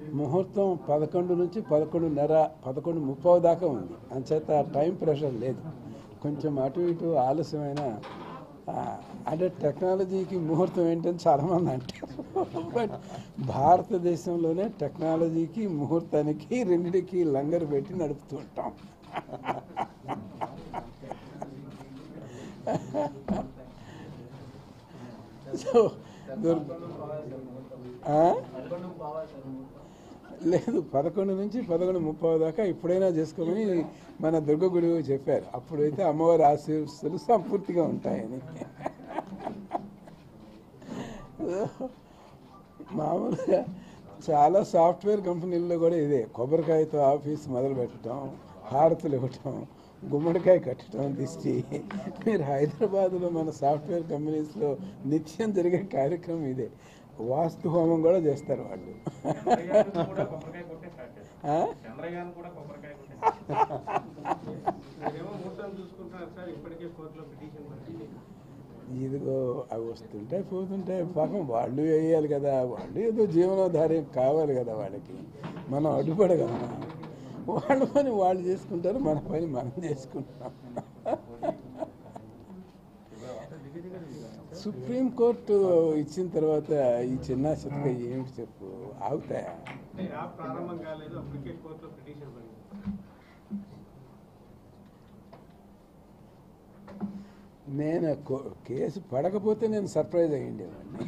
ముహూర్తం పదకొండు నుంచి పదకొండున్నర పదకొండు ముప్పై దాకా ఉంది అంచేత టైం ప్రెషర్ లేదు కొంచెం అటు ఇటు ఆలస్యమైన ఆ, అంటే టెక్నాలజీకి ముహూర్తం ఏంటని చాలామంది అంటారు బట్ భారతదేశంలోనే టెక్నాలజీకి ముహూర్తానికి రెండిటికి లంగర్ పెట్టి నడుపుతూ ఉంటాం సో దుర్ ఆ? లేదు పదకొండు నుంచి పదకొండు ముప్పై దాకా ఎప్పుడైనా చేసుకోమని మన దుర్గ గురువు చెప్పారు అప్పుడైతే అమ్మవారి ఆశీస్సులు సంపూర్తిగా ఉంటాయని మామూలుగా చాలా సాఫ్ట్వేర్ కంపెనీల్లో కూడా ఇదే కొబ్బరికాయతో ఆఫీస్ మొదలు పెట్టడం హారతులు ఇవ్వటం గుమ్మడికాయ కట్టడం దిష్టి మీరు హైదరాబాద్లో మన సాఫ్ట్వేర్ కంపెనీస్లో నిత్యం జరిగే కార్యక్రమం ఇదే వాస్తు హోమం కూడా చేస్తారు వాళ్ళు చంద్రయాన్ కూడా కొబ్బరికాయ కొట్టే స్టార్ట్ చేస్తారు ఆ? చంద్రయాన్ కూడా కొబ్బరికాయ కొట్టే మీరేమో ముహూర్తం చూసుకుంటున్నారు సార్ ఇప్పటికే కోర్టులో పిటిషన్ పడింది ఇదిగో అవి వస్తుంటాయి పోతుంటాయి పాపం వాళ్ళు వేయాలి కదా వాళ్ళు ఏదో జీవనోధార్యం కావాలి కదా వాళ్ళకి మనం అడ్డుపడగలమా వాళ్ళ పని వాళ్ళు చేసుకుంటారు మన పని మనం చేసుకుంటాం సుప్రీంకోర్టు ఇచ్చిన తర్వాత ఈ చిన్న చిత్క ఏమిటి చెప్పు ఆగుతాయా అంటే యాప్ ప్రారంభం కాలేదు అప్పటికే కోర్టులో పిటిషన్ పడింది నేను కో- కేసు పడకపోతే నేను సర్ప్రైజ్ అయ్యిండేవాడిని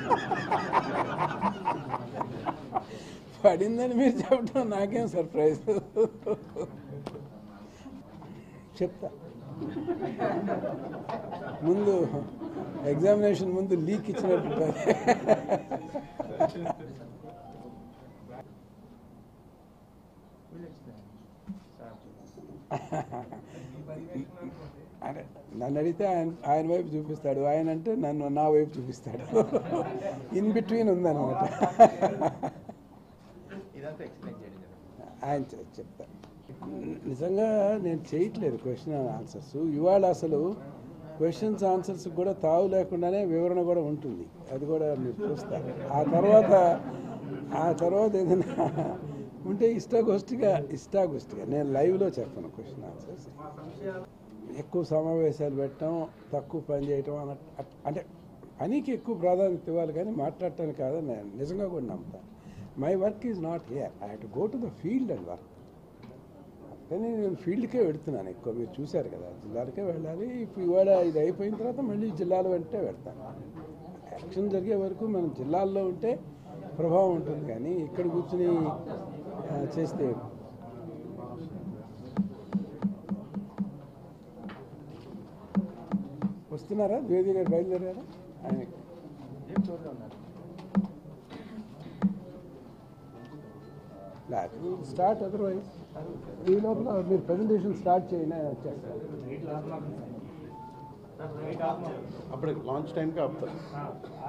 పడిందని మీరు చెప్పడం నాకేం సర్ప్రైజ్ చెప్తా ముందు ఎగ్జామినేషన్ ముందు లీక్ ఇచ్చినట్టు అంటే నన్ను అడిగితే ఆయన ఆయన వైపు చూపిస్తాడు ఆయన అంటే నన్ను నా వైపు చూపిస్తాడు ఇన్ బిట్వీన్ ఉందన్నమాట ఇదంతా ఎక్స్ప్లెయిన్ చేయండి ఆయన చె- చెప్తా నిజంగా నేను చేయట్లేదు క్వశ్చన్ అండ్ ఆన్సర్స్ ఇవాళ అసలు క్వశ్చన్స్ ఆన్సర్స్ కూడా తావు లేకుండానే వివరణ కూడా ఉంటుంది అది కూడా మీరు చూస్తారు ఆ తర్వాత ఆ తర్వాత ఏదైనా ఉంటే ఇష్టాగోష్ఠిగా ఇష్టాగోష్ఠిగా నేను లైవ్లో చెప్పను క్వశ్చన్ ఆన్సర్స్ ఎక్కువ సమావేశాలు పెట్టడం తక్కువ పని చేయటం అన్న అట్- అంటే పనికి ఎక్కువ ప్రాధాన్యత ఇవ్వాలి కానీ మాట్లాడటానికి కాదని నేను నిజంగా కూడా నమ్ముతాను my work is not here I to go to the field and work కానీ నేను ఫీల్డ్కే వెళుతున్నాను ఎక్కువ మీరు చూశారు కదా జిల్లాలకే వెళ్ళాలి ఇప్పుడు ఇవాళ ఇది అయిపోయిన తర్వాత మళ్ళీ జిల్లాల వెంటే వెళ్తాను యాక్షన్ జరిగే వరకు మనం జిల్లాల్లో ఉంటే ప్రభావం ఉంటుంది కానీ ఇక్కడ కూర్చుని ఆ, చేస్తే వస్తున్నారా ద్వివేది గారు బయలుదేరారా ఆయన స్టార్ట్ అదర్వైజ్ ఈ లోపల మీరు ప్రజెంటేషన్ స్టార్ట్ చేయండి ఆయన వచ్చేస్తారు అప్పుడు లాంచ్ టైంకి ఆపుతారు